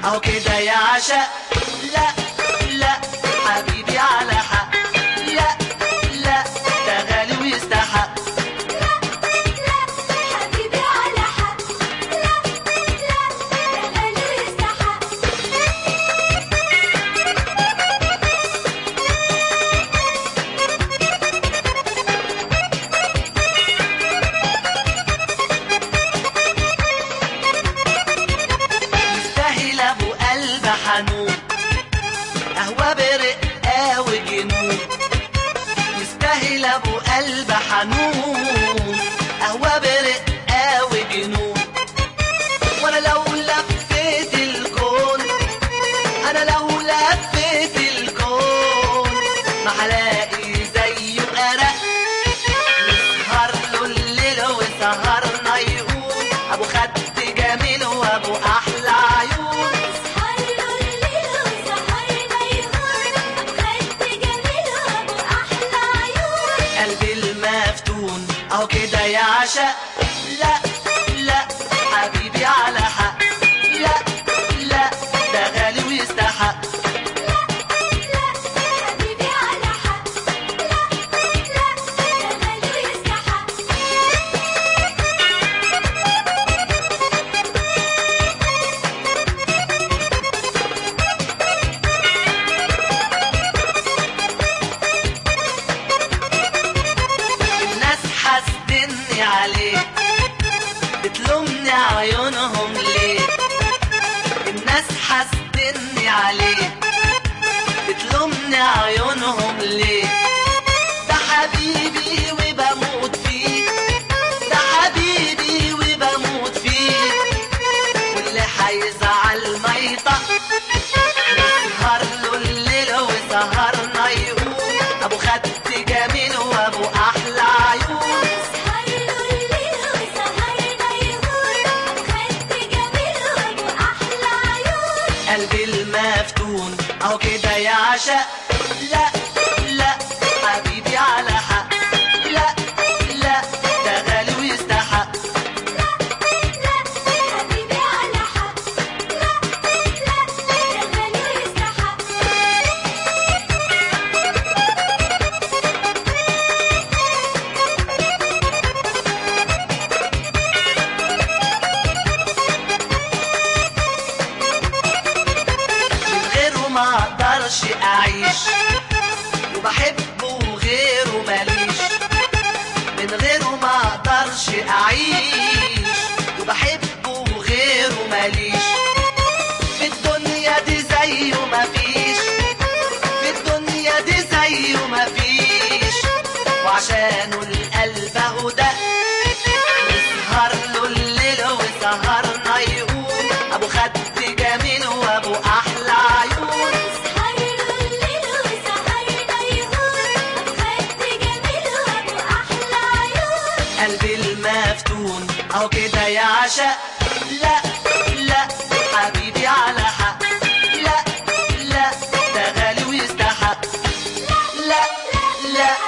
اهو كده يا عشاء لا لا حبيبي على حق لا لا ده غالي ويستحق حبيبي على حق لا لا ده غالي يستحق يستاهل ابو قلب حنون قهوة برقة وجنون يستاهل ابو قلب حنون قهوة برقة وجنون وانا لو لفيت الكون انا لو لفيت الكون ما هلاقي زيه ارق نسهر له الليل وسهرنا يقول ابو خد جميل وابو احلى عيون سهر له الليل وسهرنا يهون أبو خد جميل وأبو أحلى عيون قلبي المفتون اهو كده يا عشاء لا لا حبيبي على حق لا لا ده غالي ويستحق حبيبي على حق لا لا ده غالي يستحق الناس حاسدني عليه بتلومني عيونهم ليه الناس حاسدني عليه بتلومني عيونهم ليه ده حبيبي وبموت فيه ده حبيبي وبموت فيه واللي هيزعل ما يطق نسهر له الليل وسهرنا يقول ابو خد جميل وابو احلى عيون سهر له الليل وسهرنا يهون أبو خد جميل وأبو أحلى عيون قلبي المفتون اهو كده يا عشاء لا لا حبيبي على حق لا لا ده غالي ويستحق حبيبي على حق لا لا ده غالي يستحق من غيره ما اقدرش اعيش وبحبه وغيره ماليش من غيره ما اقدرش اعيش وبحبه وغيره ماليش في الدنيا دي زيه مفيش في الدنيا دي زيه مفيش وعشانه القلب اهو ده نسهر له الليل وسهرنا يقول ابو خد جميل وابو احلى عيون سهر له الليل وسهرنا يهون أبو خد جميل وأبو أحلى عيون قلبي المفتون اهو كده يا عشاء لا لا حبيبي على حق لا لا ده غالي ويستحق لا لا